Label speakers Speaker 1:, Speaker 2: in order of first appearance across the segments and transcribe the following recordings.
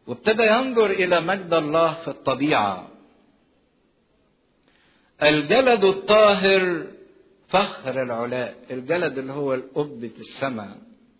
Speaker 1: وابتدى ينظر الى مجد الله في الطبيعه الجلد الطاهر فخر العلاء الجلد اللي هو القبة السماء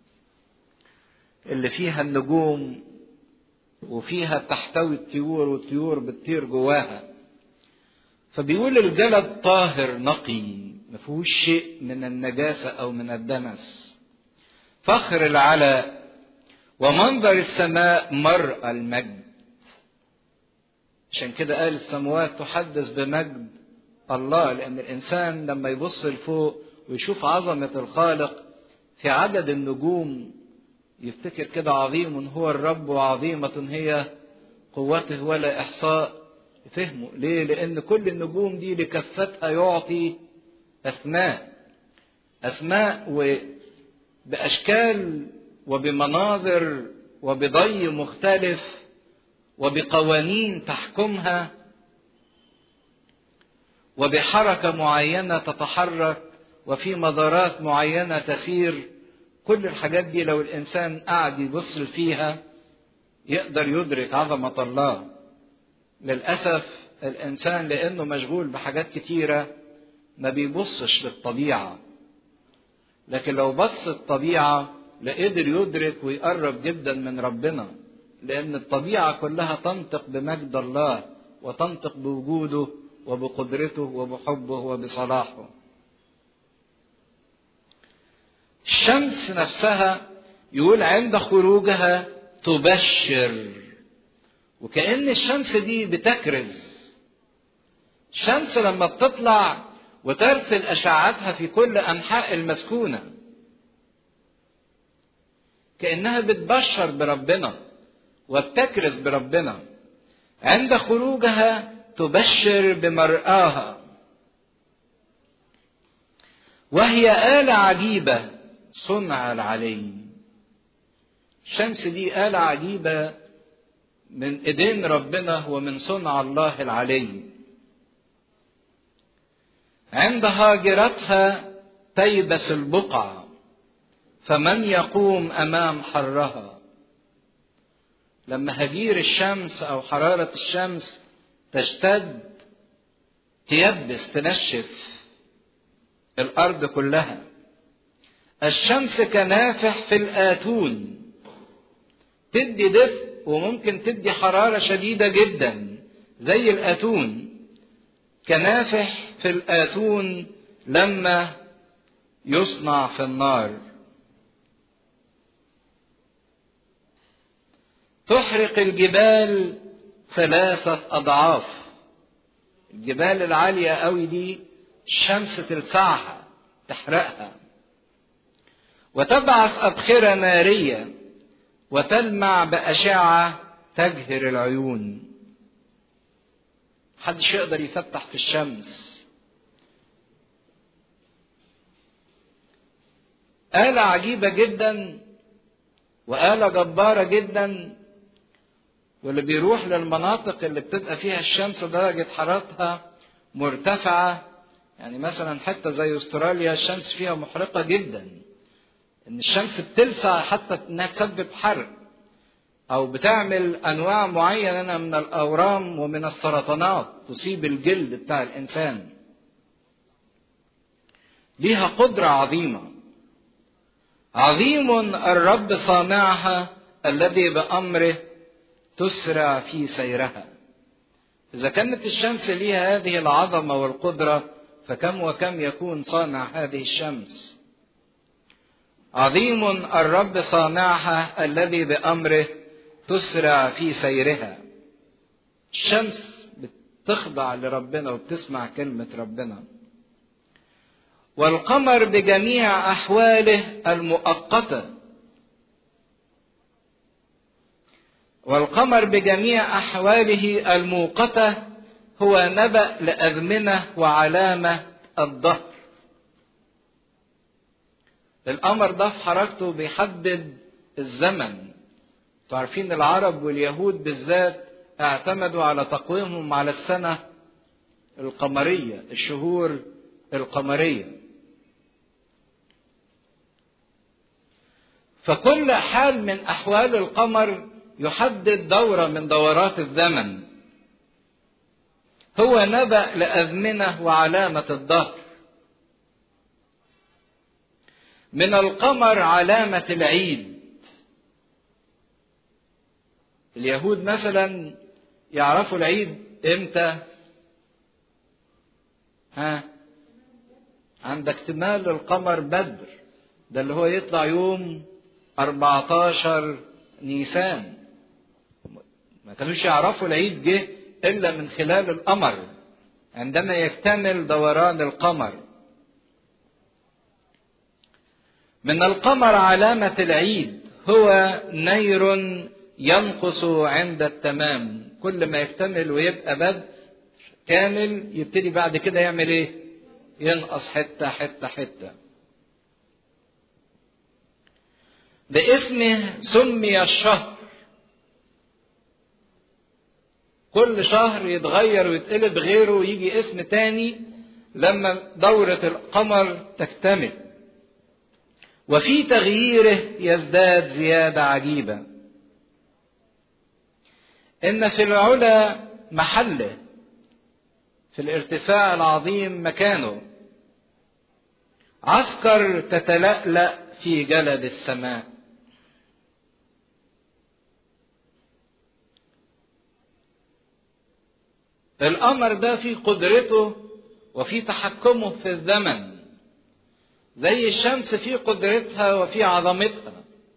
Speaker 1: اللي فيها النجوم وفيها تحتوي الطيور والطيور بتطير جواها فبيقول الجلد طاهر نقي ما فيهوش شيء من النجاسة أو من الدنس فخر العلاء ومنظر السماء مرأى المجد عشان كده قال السماوات تحدث بمجد الله لأن الإنسان لما يبص لفوق ويشوف عظمة الخالق في عدد النجوم يفتكر كده عظيم هو الرب وعظيمة هي قوته ولا إحصاء فهمه ليه؟ لأن كل النجوم دي لكفتها يعطي أسماء أسماء وبأشكال وبمناظر وبضي مختلف وبقوانين تحكمها وبحركة معينة تتحرك وفي مدارات معينة تسير كل الحاجات دي لو الإنسان قعد يبص فيها يقدر يدرك عظمة الله للأسف الإنسان لأنه مشغول بحاجات كتيرة ما بيبصش للطبيعة لكن لو بص الطبيعة لقدر يدرك ويقرب جدا من ربنا لأن الطبيعة كلها تنطق بمجد الله وتنطق بوجوده وبقدرته وبحبه وبصلاحه الشمس نفسها يقول عند خروجها تبشر وكأن الشمس دي بتكرز الشمس لما بتطلع وترسل أشعتها في كل أنحاء المسكونة كأنها بتبشر بربنا وبتكرز بربنا عند خروجها تبشر بمرآها وهي آلة عجيبة صنع العلي الشمس دي آلة عجيبة من ايدين ربنا ومن صنع الله العلي عند هاجرتها تيبس البقع فمن يقوم امام حرها لما هجير الشمس او حراره الشمس تشتد تيبس تنشف الارض كلها الشمس كنافح في الاتون تدي دفء وممكن تدي حراره شديده جدا زي الاتون كنافح في الاتون لما يصنع في النار تحرق الجبال ثلاثة أضعاف الجبال العالية قوي دي الشمس تلسعها تحرقها وتبعث أبخرة نارية وتلمع بأشعة تجهر العيون محدش يقدر يفتح في الشمس آلة عجيبة جدا وآلة جبارة جدا واللي بيروح للمناطق اللي بتبقى فيها الشمس درجة حرارتها مرتفعة يعني مثلا حتة زي استراليا الشمس فيها محرقة جدا ان الشمس بتلسع حتى انها تسبب حرق او بتعمل انواع معينة من الاورام ومن السرطانات تصيب الجلد بتاع الانسان ليها قدرة عظيمة عظيم الرب صانعها الذي بأمره تسرع في سيرها إذا كانت الشمس ليها هذه العظمة والقدرة فكم وكم يكون صانع هذه الشمس عظيم الرب صانعها الذي بأمره تسرع في سيرها الشمس بتخضع لربنا وبتسمع كلمة ربنا والقمر بجميع أحواله المؤقتة والقمر بجميع أحواله الموقتة هو نبأ لأزمنة وعلامة الظهر القمر ده في حركته بيحدد الزمن تعرفين العرب واليهود بالذات اعتمدوا على تقويمهم على السنة القمرية الشهور القمرية فكل حال من أحوال القمر يحدد دورة من دورات الزمن هو نبأ لأزمنة وعلامة الدهر من القمر علامة العيد اليهود مثلا يعرفوا العيد امتى ها عند اكتمال القمر بدر ده اللي هو يطلع يوم 14 نيسان ما كانوش يعرفوا العيد جه الا من خلال القمر عندما يكتمل دوران القمر من القمر علامة العيد هو نير ينقص عند التمام كل ما يكتمل ويبقى بدء كامل يبتدي بعد كده يعمل ايه ينقص حتة حتة حتة باسمه سمي الشهر كل شهر يتغير ويتقلب غيره ويجي اسم تاني لما دورة القمر تكتمل وفي تغييره يزداد زيادة عجيبة إن في العلا محله في الارتفاع العظيم مكانه عسكر تتلألأ في جلد السماء القمر ده في قدرته وفي تحكمه في الزمن زي الشمس في قدرتها وفي عظمتها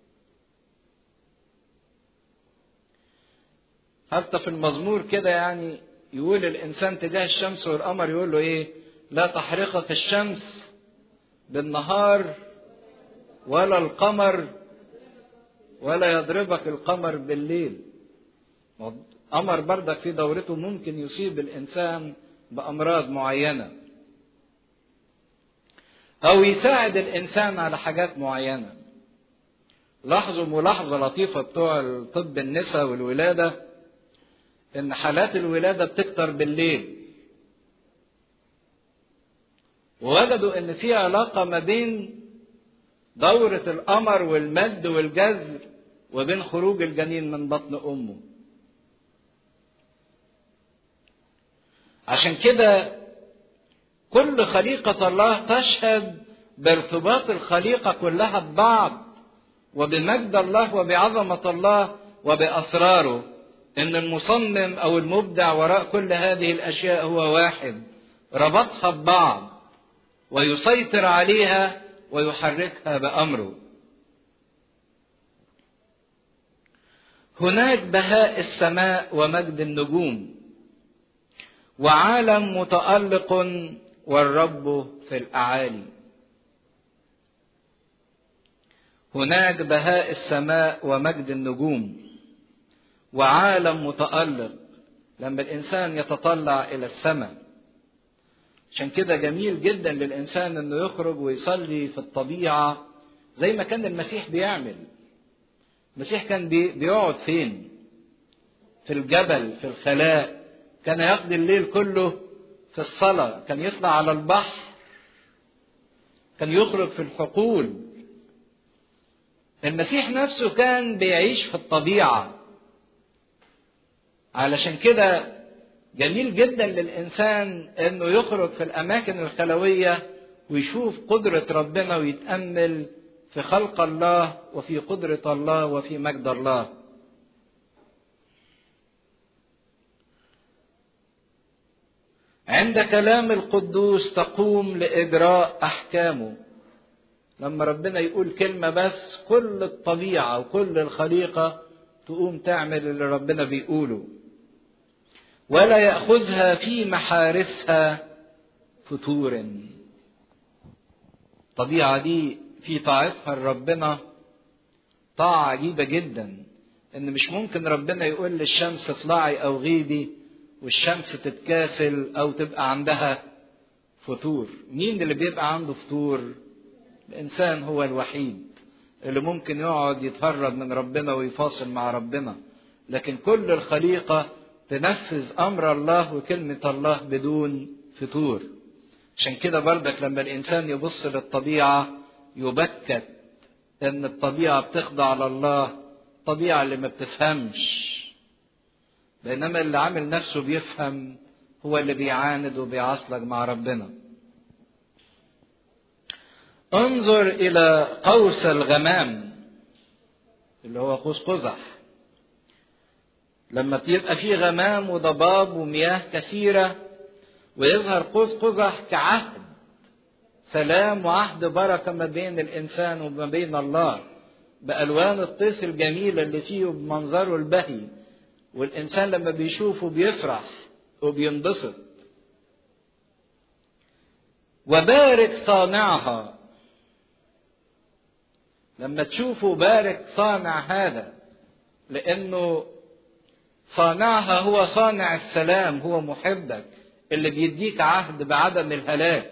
Speaker 1: حتى في المزمور كده يعني يقول الانسان تجاه الشمس والقمر يقول له ايه لا تحرقك الشمس بالنهار ولا القمر ولا يضربك القمر بالليل قمر بردك في دورته ممكن يصيب الانسان بامراض معينه او يساعد الانسان على حاجات معينه لاحظوا ملاحظه لطيفه بتوع طب النساء والولاده ان حالات الولاده بتكتر بالليل ووجدوا ان في علاقه ما بين دوره القمر والمد والجزر وبين خروج الجنين من بطن امه عشان كده كل خليقة الله تشهد بارتباط الخليقة كلها ببعض وبمجد الله وبعظمة الله وبأسراره إن المصمم أو المبدع وراء كل هذه الأشياء هو واحد ربطها ببعض ويسيطر عليها ويحركها بأمره هناك بهاء السماء ومجد النجوم وعالم متألق والرب في الأعالي هناك بهاء السماء ومجد النجوم وعالم متألق لما الإنسان يتطلع إلى السماء عشان كده جميل جدا للإنسان إنه يخرج ويصلي في الطبيعة زي ما كان المسيح بيعمل المسيح كان بيقعد فين في الجبل في الخلاء كان يقضي الليل كله في الصلاة كان يطلع على البحر كان يخرج في الحقول المسيح نفسه كان بيعيش في الطبيعة علشان كده جميل جدا للإنسان إنه يخرج في الأماكن الخلوية ويشوف قدرة ربنا ويتأمل في خلق الله وفي قدرة الله وفي مجد الله عند كلام القدوس تقوم لإجراء أحكامه لما ربنا يقول كلمة بس كل الطبيعة وكل الخليقة تقوم تعمل اللي ربنا بيقوله ولا يأخذها في محارسها فتور الطبيعة دي في طاعتها لربنا طاعة عجيبة جدا ان مش ممكن ربنا يقول للشمس اطلعي او غيبي والشمس تتكاسل او تبقى عندها فتور مين اللي بيبقى عنده فتور الانسان هو الوحيد اللي ممكن يقعد يتهرب من ربنا ويفاصل مع ربنا لكن كل الخليقة تنفذ امر الله وكلمة الله بدون فتور عشان كده بردك لما الانسان يبص للطبيعة يبكت ان الطبيعة بتخضع لله الطبيعة اللي ما بتفهمش بينما اللي عامل نفسه بيفهم هو اللي بيعاند وبيعصلك مع ربنا انظر الى قوس الغمام اللي هو قوس قزح لما بيبقى فيه غمام وضباب ومياه كثيرة ويظهر قوس قزح كعهد سلام وعهد بركة ما بين الإنسان وما بين الله بألوان الطيف الجميلة اللي فيه وبمنظره البهي والإنسان لما بيشوفه بيفرح وبينبسط وبارك صانعها لما تشوفوا بارك صانع هذا لأنه صانعها هو صانع السلام هو محبك اللي بيديك عهد بعدم الهلاك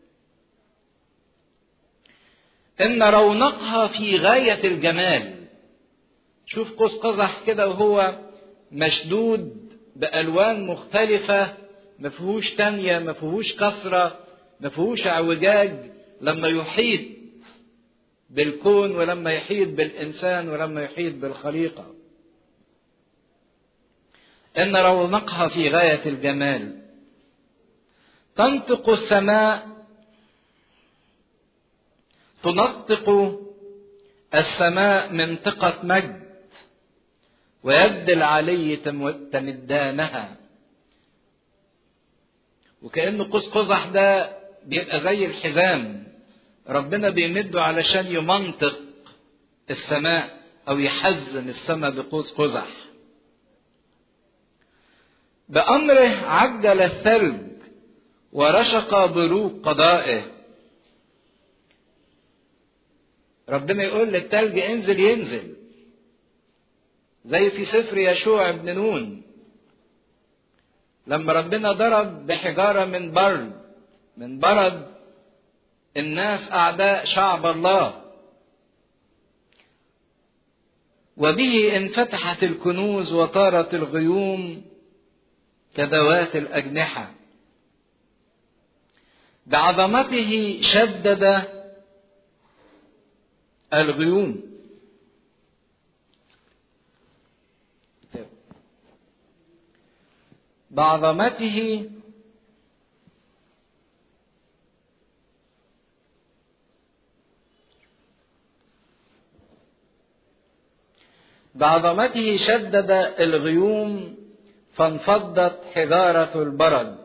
Speaker 1: ان رونقها في غايه الجمال شوف قوس قزح كده وهو مشدود بالوان مختلفه ما فيهوش تانية ما فيهوش كثره ما فيهوش اعوجاج لما يحيط بالكون ولما يحيط بالانسان ولما يحيط بالخليقه ان رونقها في غايه الجمال تنطق السماء تنطق السماء منطقة مجد ويد العلي تمدانها وكأن قوس قزح ده بيبقى زي الحزام ربنا بيمده علشان يمنطق السماء أو يحزن السماء بقوس قزح بأمره عجل الثلج ورشق بروق قضائه ربنا يقول للتلج انزل ينزل زي في سفر يشوع بن نون لما ربنا ضرب بحجارة من برد من برد الناس أعداء شعب الله وبه انفتحت الكنوز وطارت الغيوم كذوات الأجنحة بعظمته شدد الغيوم بعظمته بعظمته شدد الغيوم فانفضت حجارة البرد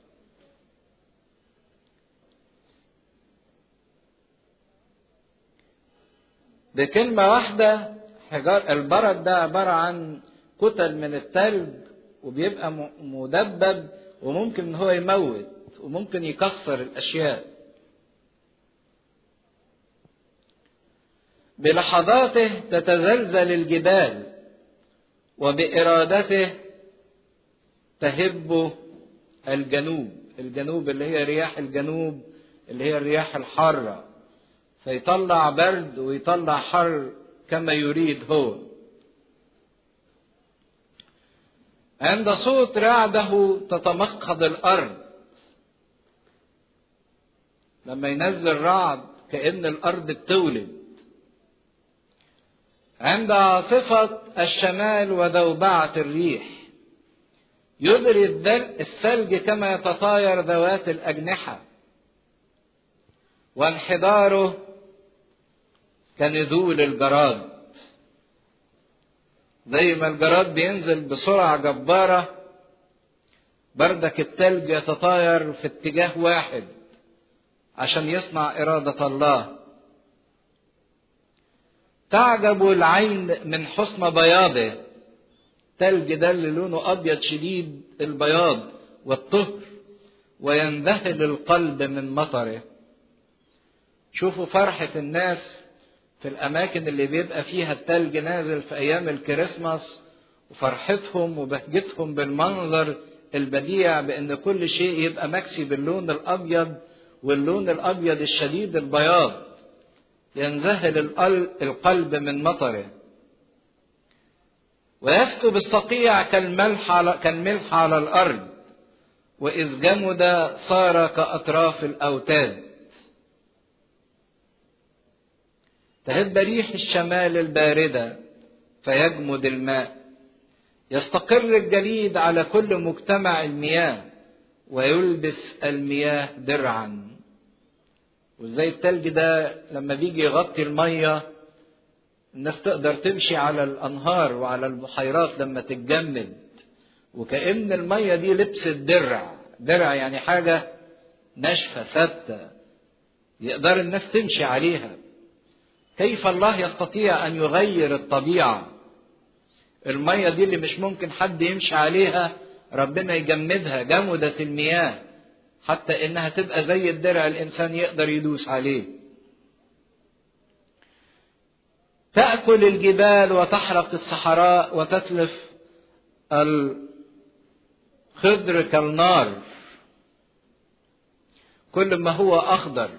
Speaker 1: بكلمة واحدة حجار البرد ده عبارة عن كتل من التلج وبيبقى مدبب وممكن ان هو يموت وممكن يكسر الاشياء بلحظاته تتزلزل الجبال وبارادته تهب الجنوب الجنوب اللي هي رياح الجنوب اللي هي الرياح الحاره فيطلع برد ويطلع حر كما يريد هو عند صوت رعده تتمخض الارض لما ينزل رعد كأن الارض بتولد عند عاصفة الشمال وذوبعة الريح يدري الثلج كما يتطاير ذوات الأجنحة وانحداره كنزول الجراد زي ما الجراد بينزل بسرعة جبارة بردك التلج يتطاير في اتجاه واحد عشان يصنع إرادة الله تعجب العين من حسن بياضه تلج ده اللي لونه أبيض شديد البياض والطهر وينذهل القلب من مطره شوفوا فرحة الناس في الأماكن اللي بيبقى فيها التلج نازل في أيام الكريسماس وفرحتهم وبهجتهم بالمنظر البديع بأن كل شيء يبقى مكسي باللون الأبيض واللون الأبيض الشديد البياض ينذهل القلب من مطره ويسكب الصقيع كالملح على كالملح على الأرض وإذ جمد صار كأطراف الأوتاد تهب ريح الشمال الباردة فيجمد الماء يستقر الجليد على كل مجتمع المياه ويلبس المياه درعا وزي التلج ده لما بيجي يغطي الميه الناس تقدر تمشي على الانهار وعلى البحيرات لما تتجمد وكأن الميه دي لبست درع درع يعني حاجه ناشفه ثابته يقدر الناس تمشي عليها كيف الله يستطيع ان يغير الطبيعه الميه دي اللي مش ممكن حد يمشي عليها ربنا يجمدها جمدت المياه حتى انها تبقى زي الدرع الانسان يقدر يدوس عليه تاكل الجبال وتحرق الصحراء وتتلف الخضر كالنار كل ما هو اخضر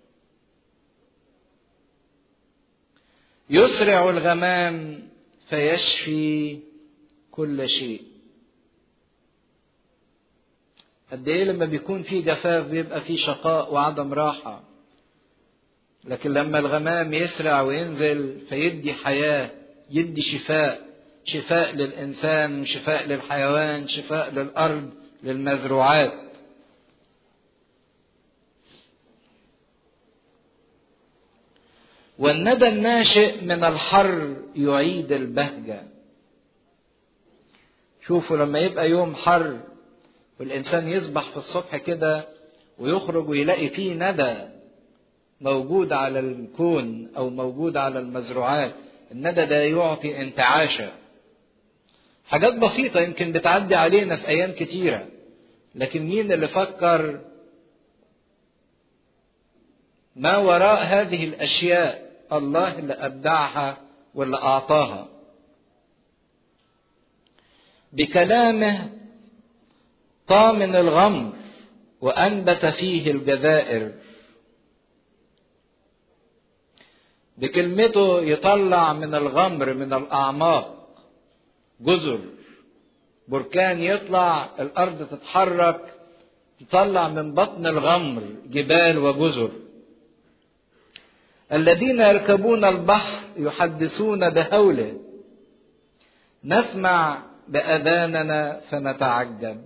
Speaker 1: يسرع الغمام فيشفي كل شيء قد ايه لما بيكون في جفاف بيبقى في شقاء وعدم راحه لكن لما الغمام يسرع وينزل فيدي حياه يدي شفاء شفاء للانسان شفاء للحيوان شفاء للارض للمزروعات والندى الناشئ من الحر يعيد البهجه شوفوا لما يبقى يوم حر والإنسان يصبح في الصبح كده ويخرج ويلاقي فيه ندى موجود على الكون أو موجود على المزروعات الندى ده يعطي انتعاشة حاجات بسيطة يمكن بتعدي علينا في أيام كتيرة لكن مين اللي فكر ما وراء هذه الأشياء الله اللي أبدعها واللي أعطاها بكلامه طامن الغمر وأنبت فيه الجزائر بكلمته يطلع من الغمر من الأعماق جزر بركان يطلع الأرض تتحرك تطلع من بطن الغمر جبال وجزر الذين يركبون البحر يحدثون بهوله نسمع بأذاننا فنتعجب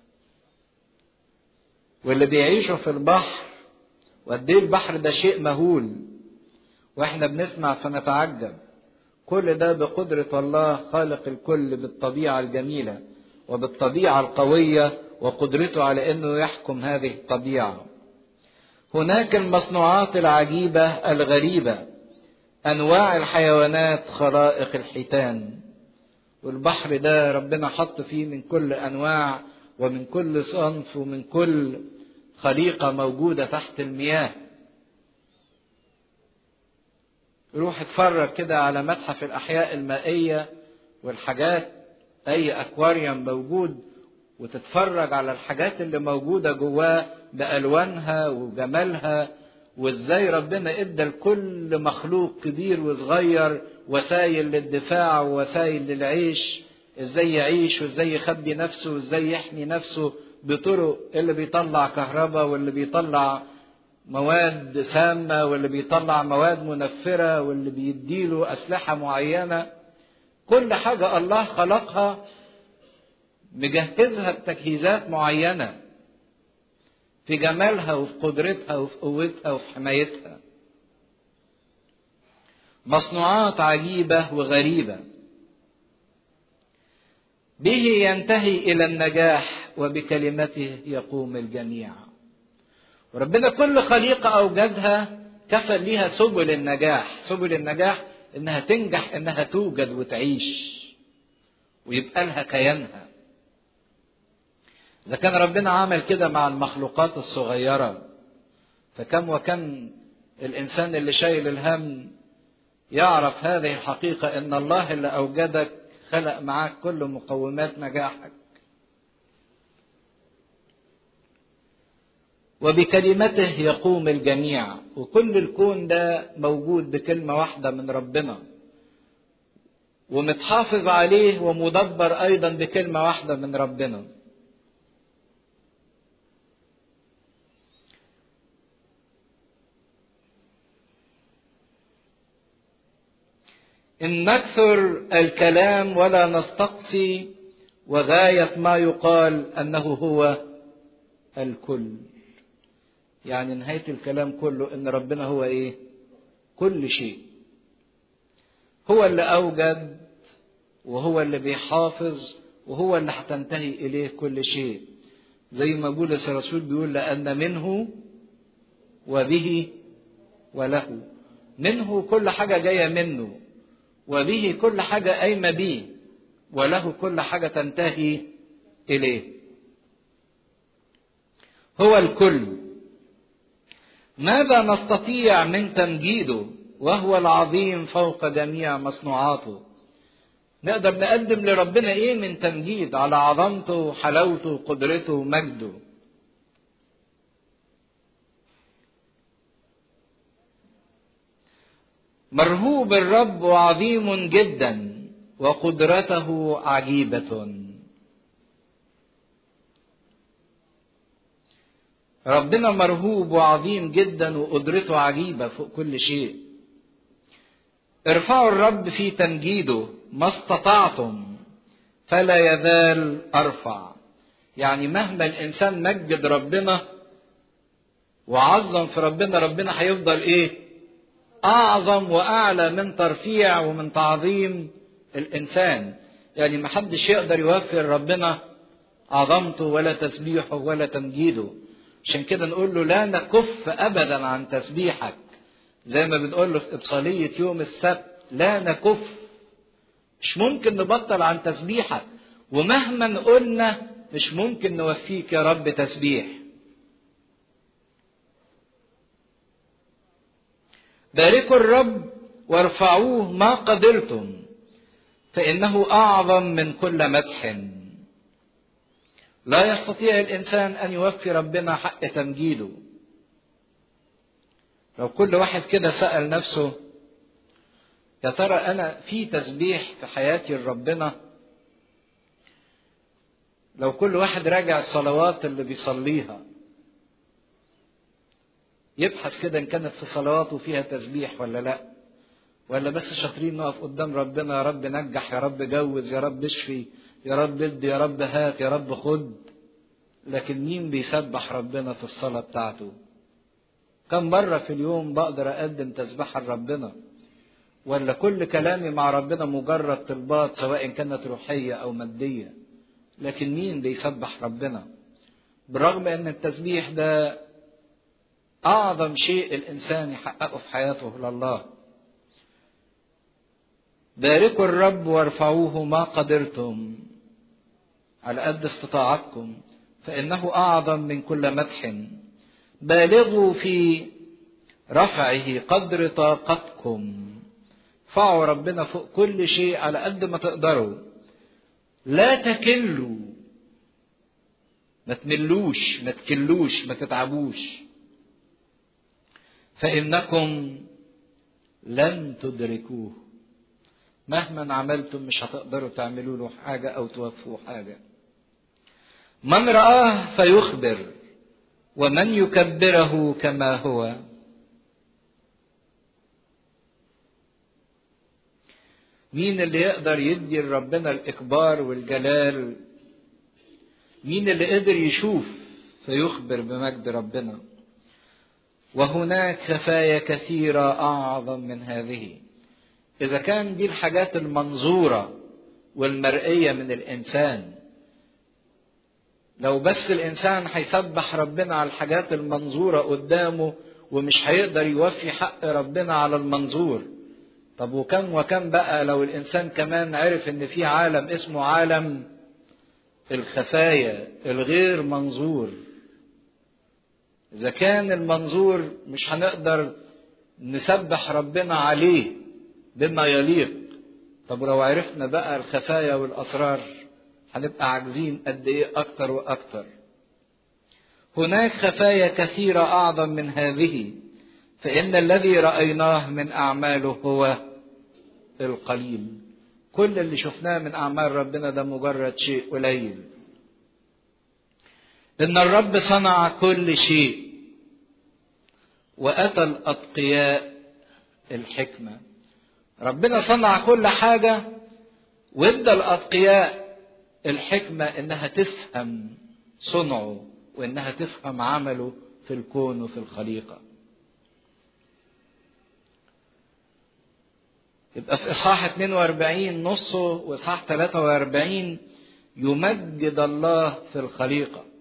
Speaker 1: واللي بيعيشوا في البحر وقد ايه البحر ده شيء مهول واحنا بنسمع فنتعجب كل ده بقدرة الله خالق الكل بالطبيعة الجميلة وبالطبيعة القوية وقدرته على انه يحكم هذه الطبيعة هناك المصنوعات العجيبة الغريبة انواع الحيوانات خلائق الحيتان والبحر ده ربنا حط فيه من كل انواع ومن كل صنف ومن كل خليقة موجودة تحت المياه روح اتفرج كده على متحف الأحياء المائية والحاجات أي أكواريوم موجود وتتفرج على الحاجات اللي موجودة جواه بألوانها وجمالها وازاي ربنا ادى لكل مخلوق كبير وصغير وسائل للدفاع ووسائل للعيش ازاي يعيش وازاي يخبي نفسه وازاي يحمي نفسه بطرق اللي بيطلع كهرباء واللي بيطلع مواد سامة واللي بيطلع مواد منفرة واللي بيديله أسلحة معينة كل حاجة الله خلقها مجهزها بتجهيزات معينة في جمالها وفي قدرتها وفي قوتها وفي حمايتها مصنوعات عجيبة وغريبة به ينتهي إلى النجاح وبكلمته يقوم الجميع وربنا كل خليقة أوجدها كفل ليها سبل النجاح سبل النجاح إنها تنجح إنها توجد وتعيش ويبقى لها كيانها إذا كان ربنا عمل كده مع المخلوقات الصغيرة فكم وكم الإنسان اللي شايل الهم يعرف هذه الحقيقة إن الله اللي أوجدك خلق معاك كل مقومات نجاحك وبكلمته يقوم الجميع وكل الكون ده موجود بكلمة واحدة من ربنا ومتحافظ عليه ومدبر أيضا بكلمة واحدة من ربنا إن نكثر الكلام ولا نستقصي وغاية ما يقال أنه هو الكل يعني نهاية الكلام كله إن ربنا هو إيه كل شيء هو اللي أوجد وهو اللي بيحافظ وهو اللي هتنتهي إليه كل شيء زي ما بولس الرسول بيقول لأن منه وبه وله منه كل حاجة جاية منه وبه كل حاجة قايمة بيه وله كل حاجة تنتهي إليه هو الكل ماذا نستطيع من تمجيده وهو العظيم فوق جميع مصنوعاته نقدر نقدم لربنا ايه من تمجيد على عظمته وحلاوته وقدرته ومجده مرهوب الرب وعظيم جدا وقدرته عجيبه ربنا مرهوب وعظيم جدا وقدرته عجيبه فوق كل شيء ارفعوا الرب في تمجيده ما استطعتم فلا يزال ارفع يعني مهما الانسان مجد ربنا وعظم في ربنا ربنا هيفضل ايه اعظم واعلى من ترفيع ومن تعظيم الانسان يعني محدش يقدر يوفر ربنا عظمته ولا تسبيحه ولا تمجيده عشان كده نقول له لا نكف ابدا عن تسبيحك زي ما بنقول له في ابصاليه يوم السبت لا نكف مش ممكن نبطل عن تسبيحك ومهما قلنا مش ممكن نوفيك يا رب تسبيح باركوا الرب وارفعوه ما قدرتم فانه اعظم من كل مدح لا يستطيع الانسان ان يوفي ربنا حق تمجيده لو كل واحد كده سال نفسه يا ترى انا في تسبيح في حياتي لربنا لو كل واحد راجع الصلوات اللي بيصليها يبحث كده ان كانت في صلواته فيها تسبيح ولا لا ولا بس شاطرين نقف قدام ربنا يا رب نجح يا رب جوز يا رب اشفي يا رب ادي يا رب هات يا رب خد لكن مين بيسبح ربنا في الصلاة بتاعته كم مرة في اليوم بقدر أقدم تسبحة لربنا ولا كل كلامي مع ربنا مجرد طلبات سواء كانت روحية أو مادية لكن مين بيسبح ربنا بالرغم أن التسبيح ده أعظم شيء الإنسان يحققه في حياته لله باركوا الرب وارفعوه ما قدرتم على قد استطاعتكم فإنه أعظم من كل مدح بالغوا في رفعه قدر طاقتكم ارفعوا ربنا فوق كل شيء على قد ما تقدروا لا تكلوا ما تملوش ما تكلوش ما تتعبوش فإنكم لن تدركوه مهما عملتم مش هتقدروا تعملوا له حاجة أو توفوا حاجة من رآه فيخبر ومن يكبره كما هو مين اللي يقدر يدي لربنا الإكبار والجلال مين اللي قدر يشوف فيخبر بمجد ربنا وهناك خفايا كثيرة أعظم من هذه إذا كان دي الحاجات المنظورة والمرئية من الإنسان لو بس الإنسان هيسبح ربنا على الحاجات المنظورة قدامه ومش هيقدر يوفي حق ربنا على المنظور طب وكم وكم بقى لو الإنسان كمان عرف إن في عالم اسمه عالم الخفايا الغير منظور إذا كان المنظور مش هنقدر نسبح ربنا عليه بما يليق طب لو عرفنا بقى الخفايا والأسرار هنبقى عاجزين قد إيه أكتر وأكتر هناك خفايا كثيرة أعظم من هذه فإن الذي رأيناه من أعماله هو القليل كل اللي شفناه من أعمال ربنا ده مجرد شيء قليل إن الرب صنع كل شيء وأتى الأتقياء الحكمة ربنا صنع كل حاجة وادى الأتقياء الحكمة إنها تفهم صنعه وإنها تفهم عمله في الكون وفي الخليقة يبقى في إصحاح 42 نصه وإصحاح 43 يمجد الله في الخليقة